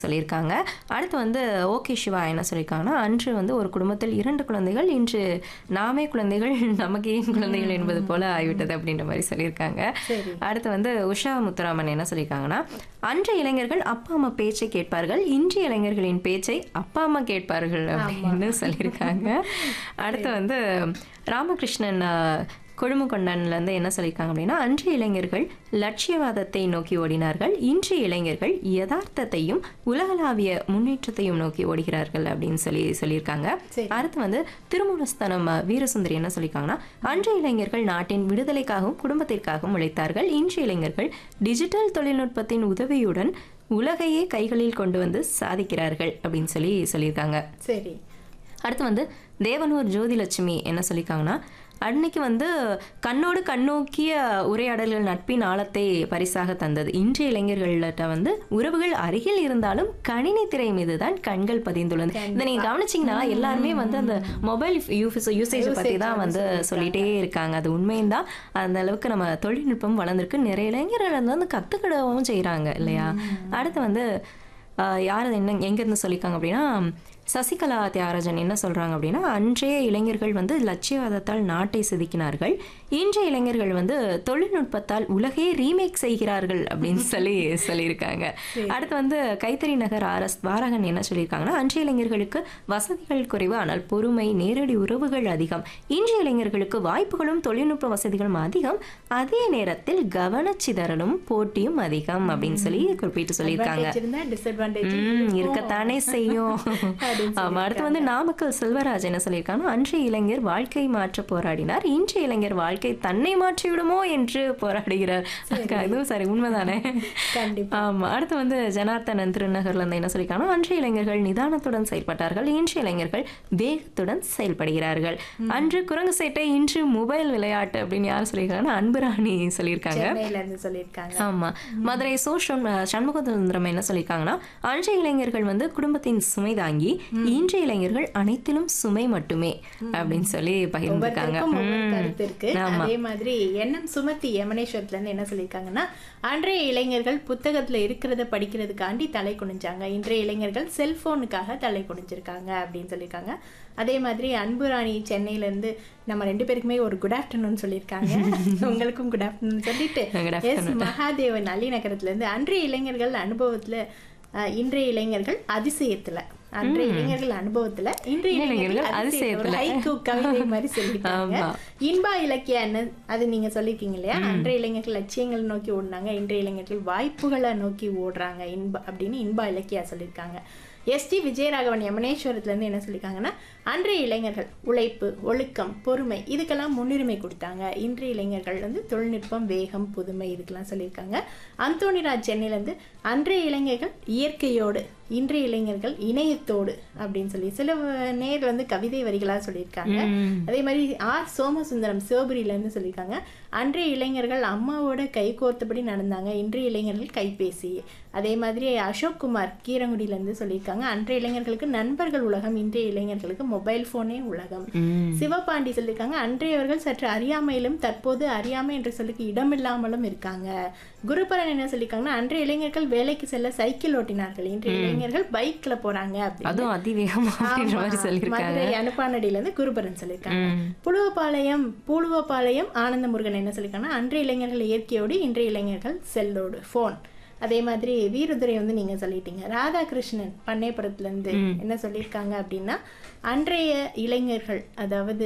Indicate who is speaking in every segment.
Speaker 1: சொல்லியிருக்காங்க அடுத்து வந்து ஓகே சிவா என்ன சொல்லியிருக்காங்கன்னா அன்று வந்து ஒரு குடும்பத்தில் இரண்டு குழந்தைகள் இன்று நாமே குழந்தைகள் நமக்கே குழந்தைகள் என்பது போல ஆகிவிட்டது அப்படின்ற மாதிரி சொல்லியிருக்காங்க
Speaker 2: சரி.
Speaker 1: அடுத்து வந்து உஷா முத்துராமன் என்ன சொல்லியிருக்காங்கன்னா அன்று இளைஞர்கள் அப்பா அம்மா பேச்சை கேட்பார்கள் இன்று இளைஞர்களின் பேச்சை அப்பா அம்மா கேட்பார்கள் அப்படின்னு சொல்லியிருக்காங்க அடுத்து வந்து ராமகிருஷ்ணன் அஹ், கொழுமுகொண்டன்லேருந்து என்ன சொல்லியிருக்காங்க அப்படின்னா அன்று இளைஞர்கள் லட்சியவாதத்தை நோக்கி ஓடினார்கள் இன்று இளைஞர்கள் யதார்த்தத்தையும் உலகளாவிய முன்னேற்றத்தையும் நோக்கி ஓடுகிறார்கள் அப்படின்னு சொல்லி சொல்லியிருக்காங்க
Speaker 2: சரி.
Speaker 1: அடுத்து வந்து திருமூலஸ்தானம் அஹ், வீரசுந்தரி என்ன சொல்லியிருக்காங்கன்னா அன்று இளைஞர்கள் நாட்டின் விடுதலைக்காகவும் குடும்பத்திற்காகவும் உழைத்தார்கள் இன்று இளைஞர்கள் டிஜிட்டல் தொழில்நுட்பத்தின் உதவியுடன் உலகையே கைகளில் கொண்டு வந்து சாதிக்கிறார்கள் அப்படின்னு சொல்லி சொல்லியிருக்காங்க
Speaker 2: சரி
Speaker 1: அடுத்து வந்து தேவனூர் ஜோதிலட்சுமி என்ன சொல்லியிருக்காங்கன்னா அன்னைக்கு வந்து கண்ணோடு கண்ணோக்கிய உரையாடல்கள் நட்பின் ஆழத்தை பரிசாக தந்தது இன்றைய இளைஞர்கள்ட்ட வந்து உறவுகள் அருகில் இருந்தாலும் கணினி திரை மீது தான் கண்கள் பதிந்துள்ளது இதை நீங்க கவனிச்சீங்கன்னா எல்லாருமே வந்து அந்த மொபைல் யூசேஜ் பத்தி தான் வந்து சொல்லிட்டே இருக்காங்க அது உண்மையும் தான் அந்த அளவுக்கு நம்ம தொழில்நுட்பம் வளர்ந்துருக்கு நிறைய இளைஞர்கள் வந்து வந்து கத்துக்கிடவும் செய்றாங்க இல்லையா அடுத்து வந்து ஆஹ் யார் என்ன எங்கேருந்து சொல்லியிருக்காங்க அப்படின்னா சசிகலா தியாகராஜன் என்ன சொல்றாங்க அப்படின்னா அன்றைய இளைஞர்கள் வந்து லட்சியவாதத்தால் நாட்டை செதுக்கினார்கள் இன்றைய இளைஞர்கள் வந்து தொழில்நுட்பத்தால் உலகே ரீமேக் செய்கிறார்கள் அப்படின்னு சொல்லி சொல்லியிருக்காங்க அடுத்து வந்து கைத்தறி நகர் ஆர் எஸ் வாரகன் என்ன சொல்லியிருக்காங்கன்னா அன்றைய இளைஞர்களுக்கு வசதிகள் குறைவு ஆனால் பொறுமை நேரடி உறவுகள் அதிகம் இன்றைய இளைஞர்களுக்கு வாய்ப்புகளும் தொழில்நுட்ப வசதிகளும் அதிகம் அதே நேரத்தில் கவனச்சிதறலும் போட்டியும் அதிகம் அப்படின்னு சொல்லி குறிப்பிட்டு சொல்லியிருக்காங்க
Speaker 2: Advantage இருந்தா டிஸ்அட்வான்டேஜ்
Speaker 1: ம், இருக்கத்தானே செய்யும்
Speaker 2: அப்படின்னு
Speaker 1: ஆமா, அடுத்து வந்து நாமக்கல் செல்வராஜ் என்ன சொல்லியிருக்காங்கன்னா அன்றைய இளைஞர் வாழ்க்கை மாற்ற போராடினார் இன்றைய இளைஞர் வாழ்க்கை தன்னை மாற்றி விடுமோ என்று போராடுகிறார் அக்கா, இதுவும் சரி உண்மைதானே
Speaker 2: கண்டிப்பா
Speaker 1: ஆமா அடுத்து வந்து ஜனார்த்தனன் திருநகர்ல இருந்து என்ன சொல்லியிருக்காங்கன்னா அன்றைய இளைஞர்கள் நிதானத்துடன் செயல்பட்டார்கள் இன்றைய இளைஞர்கள் வேகத்துடன் செயல்படுகிறார்கள் அன்று குரங்கு சேட்டை இன்று மொபைல் விளையாட்டு அப்படின்னு யார் சொல்லியிருக்காங்கன்னா அன்புராணி சொல்லியிருக்காங்க
Speaker 2: சென்னையில இருந்து சொல்லியிருக்காங்க
Speaker 1: ஆமா மதுரை சோஷம் சண்முகசுந்தரம் என்ன சொல்லியிருக்காங்கன்னா அன்றைய இளைஞர்கள் வந்து குடும்பத்தின் சுமை தாங்கி இன்றைய இளைஞர்கள் அனைத்திலும் சுமை மட்டுமே அப்படின்னு சொல்லி பகிர்ந்துருக்காங்க
Speaker 2: ஒவ்வொருத்தருக்கும் ஒவ்வொரு
Speaker 1: ம்.
Speaker 2: கருத்து இருக்கு
Speaker 1: ஆமா
Speaker 2: அதே மாதிரி எண்ணம் சுமத்தி யமனேஸ்வரத்துல இருந்து என்ன சொல்லியிருக்காங்கன்னா அன்றைய இளைஞர்கள் புத்தகத்துல இருக்கிறத படிக்கிறதுக்காண்டி தலை குனிஞ்சாங்க இன்றைய இளைஞர்கள் செல்போனுக்காக தலை குனிஞ்சிருக்காங்க அப்படின்னு சொல்லியிருக்காங்க அதே மாதிரி அன்புராணி சென்னையில இருந்து நம்ம ரெண்டு பேருக்குமே ஒரு குட் ஆஃப்டர்நூன் சொல்லியிருக்காங்க உங்களுக்கும் குட் ஆஃப்டர்நூன் சொல்லிட்டு
Speaker 1: Good
Speaker 2: எஸ் மகாதேவன் அலிநகரத்துல இருந்து அன்றைய இளைஞர்கள் அனுபவத்துல அஹ், இன்றைய இளைஞர்கள் அதிசயத்துல அன்றைய இளைஞர்கள் அனுபவத்துல இன்றைய இளைஞர்கள்
Speaker 1: இளைஞர்கள்
Speaker 2: அதிசயத்துல ஒரு
Speaker 1: அதிசயத்துல.
Speaker 2: haiku கவிதை மாதிரி சொல்லிட்டாங்க
Speaker 1: ஆமா.
Speaker 2: இன்பா இலக்கிய என்ன அது நீங்க சொல்லிருக்கீங்க இல்லையா அன்றைய இளைஞர்கள் லட்சியங்கள் நோக்கி ஓடுனாங்க இன்றைய இளைஞர்கள் வாய்ப்புகளை நோக்கி ஓடுறாங்க இன்ப அப்படின்னு இன்பா இலக்கியா சொல்லியிருக்காங்க எஸ்டி விஜயராகவன் யமனேஸ்வரத்துல இருந்து என்ன சொல்லியிருக்காங்கன்னா அன்றைய இளைஞர்கள் உழைப்பு ஒழுக்கம் பொறுமை இதுக்கெல்லாம் முன்னுரிமை கொடுத்தாங்க இன்றைய இளைஞர்கள் வந்து தொழில்நுட்பம் வேகம் புதுமை இதுக்கெல்லாம் சொல்லியிருக்காங்க அந்தோணிராஜ் சென்னையில இருந்து அன்றைய இளைஞர்கள் இயற்கையோடு இன்றைய இளைஞர்கள் இணையத்தோடு அப்படின்னு சொல்லி சில வ- நேர் வந்து கவிதை வரிகளா சொல்லியிருக்காங்க
Speaker 1: ம்.
Speaker 2: அதே மாதிரி ஆர் சோமசுந்தரம் சிவபுரியில இருந்து சொல்லியிருக்காங்க அன்றைய இளைஞர்கள் அம்மாவோட கை கோர்த்தபடி நடந்தாங்க இன்றைய இளைஞர்கள் கைபேசி அதே மாதிரி அசோக் குமார் கீரங்குடியில இருந்து சொல்லியிருக்காங்க அன்றைய இளைஞர்களுக்கு நண்பர்கள் உலகம் இன்றைய இளைஞர்களுக்கு மொபைல் போனே உலகம்
Speaker 1: ம்.
Speaker 2: சிவபாண்டி சொல்லியிருக்காங்க அன்றையவர்கள் சற்று அறியாமையிலும் தற்போது அறியாமை என்ற சொல்லுக்கு இடமில்லாமலும் இருக்காங்க குருபரன் என்ன சொல்லியிருக்காங்கன்னா அன்றைய இளைஞர்கள் வேலைக்கு செல்ல சைக்கிள் ஓட்டினார்கள் இன்றைய இளைஞர்கள் பைக்ல போறாங்க அப்படின்னு
Speaker 1: அதுவும் அதிவேகமா அப்படின்ற மாதிரி
Speaker 2: ஆமா.
Speaker 1: சொல்லியிருக்காங்க
Speaker 2: மதுரை அனுப்பானடியில இருந்து குருபரன் சொல்லியிருக்காங்க
Speaker 1: ம்.
Speaker 2: புழுவப்பாளையம் பூலுவப்பாளையம் ஆனந்த முருகன் என்ன சொல்லியிருக்காங்கன்னா அன்றைய இளைஞர்கள் இயற்கையோடு இன்றைய இளைஞர்கள் செல்லோடு ஃபோன் அதே மாதிரி வீரதுரை வந்து நீங்க சொல்லிட்டீங்க ராதாகிருஷ்ணன் பண்ணையபுரத்துல இருந்து என்ன சொல்லியிருக்காங்க அப்படின்னா அன்றைய இளைஞர்கள் அதாவது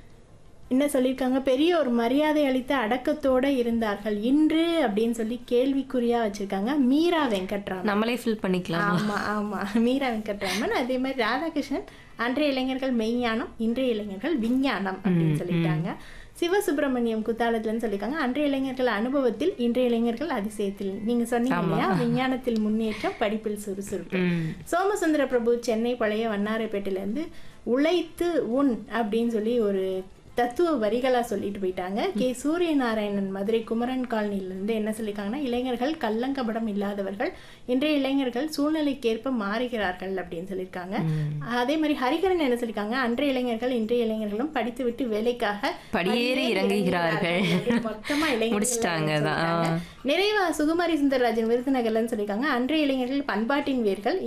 Speaker 2: என்ன சொல்லியிருக்காங்க பெரிய ஒரு மரியாதை அளித்த அடக்கத்தோட இருந்தார்கள் இன்று அப்படின்னு சொல்லி கேள்விக்குறியா வச்சிருக்காங்க மீரா வெங்கட்ராமன்
Speaker 1: நம்மளே ஃபில் பண்ணிக்கலாம்
Speaker 2: ஆமா ஆமா மீரா வெங்கட்ராமன் அதே மாதிரி ராதாகிருஷ்ணன் அன்றைய இளைஞர்கள் மெய்ஞானம் இன்றைய இளைஞர்கள் விஞ்ஞானம் அப்படின்னு சொல்லிட்டாங்க சிவசுப்பிரமணியம் குத்தாலத்துலன்னு சொல்லியிருக்காங்க அன்றைய இளைஞர்கள் அனுபவத்தில் இன்றைய இளைஞர்கள் அதிசயத்தில் நீங்க சொன்னீங்க இல்லையா விஞ்ஞானத்தில் முன்னேற்றம் படிப்பில் சுறுசுறுப்பு
Speaker 1: ம்.
Speaker 2: சோமசுந்தர பிரபு சென்னை பழைய வண்ணாரப்பேட்டையில இருந்து உழைத்து உன் அப்படின்னு சொல்லி ஒரு தத்துவ வரிகளா சொல்லிட்டு போயிட்டாங்க கே சூரியநாராயணன் மதுரை குமரன் காலனியிலிருந்து என்ன சொல்லியிருக்காங்கன்னா இளைஞர்கள் கள்ளங்கபடம் இல்லாதவர்கள் இன்றைய இளைஞர்கள் சூழ்நிலைக்கேற்ப மாறுகிறார்கள் அப்படின்னு சொல்லியிருக்காங்க அதே மாதிரி ஹரிகரன் என்ன சொல்லியிருக்காங்க அன்றைய இளைஞர்கள் இன்றைய இளைஞர்களும் படித்துவிட்டு வேலைக்காக
Speaker 1: படியேறி இறங்குகிறார்கள்.
Speaker 2: அப்படின்னு மொத்தமா இளைஞர்கள்
Speaker 1: முடிச்சிட்டாங்க தான்.
Speaker 2: சொல்லியிருக்காங்க. நிறைவா சுகுமாரி சுந்தரராஜன் விருதுநகர்லன்னு சொல்லியிருக்காங்க அன்றைய இளைஞர்கள் பண்பாட்டின் வேர்கள்